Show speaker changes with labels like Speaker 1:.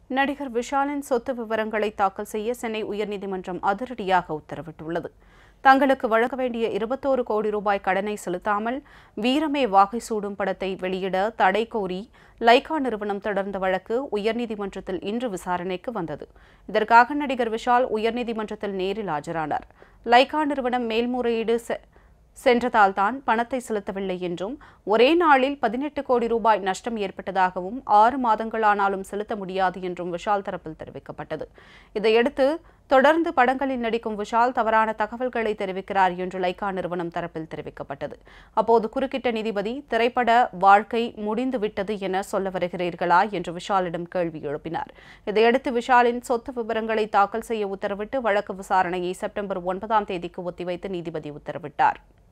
Speaker 1: நடிகர் விஷாலின் சொத்து விவரங்களை தாக்கல் செய்ய சென்னை உயர்நீதிமன்றம் அதிரடியாக உத்தரவிட்டுள்ளது தங்களுக்கு வழங்க வேண்டிய இருபத்தோரு கோடி ரூபாய் கடனை செலுத்தாமல் வீரமே வாகை சூடும் படத்தை வெளியிட தடை கோரி லைகா நிறுவனம் தொடர்ந்த வழக்கு உயர்நீதிமன்றத்தில் இன்று விசாரணைக்கு வந்தது இதற்காக நடிகர் விஷால் உயர்நீதிமன்றத்தில் நேரில் ஆஜரானார் லைகா நிறுவனம் மேல்முறையீடு செ- சென்றதால் தான் பணத்தை செலுத்தவில்லை என்றும் ஒரே நாளில் பதினெட்டு கோடி ரூபாய் நஷ்டம் ஏற்பட்டதாகவும் ஆறு மாதங்களானாலும் செலுத்த முடியாது என்றும் விஷால் தரப்பில் தெரிவிக்கப்பட்டது இதையடுத்து தொடர்ந்து படங்களில் நடிக்கும் விஷால் தவறான தகவல்களை தெரிவிக்கிறார் என்று லைகா நிறுவனம் தரப்பில் தெரிவிக்கப்பட்டது அப்போது குறுக்கிட்ட நீதிபதி திரைப்பட வாழ்க்கை முடிந்துவிட்டது என சொல்ல வருகிறீர்களா என்று விஷாலிடம் கேள்வி எழுப்பினார் இதையடுத்து விஷாலின் சொத்து விவரங்களை தாக்கல் செய்ய உத்தரவிட்டு வழக்கு விசாரணையை செப்டம்பர் ஒன்பதாம் தேதிக்கு ஒத்திவைத்து நீதிபதி உத்தரவிட்டார்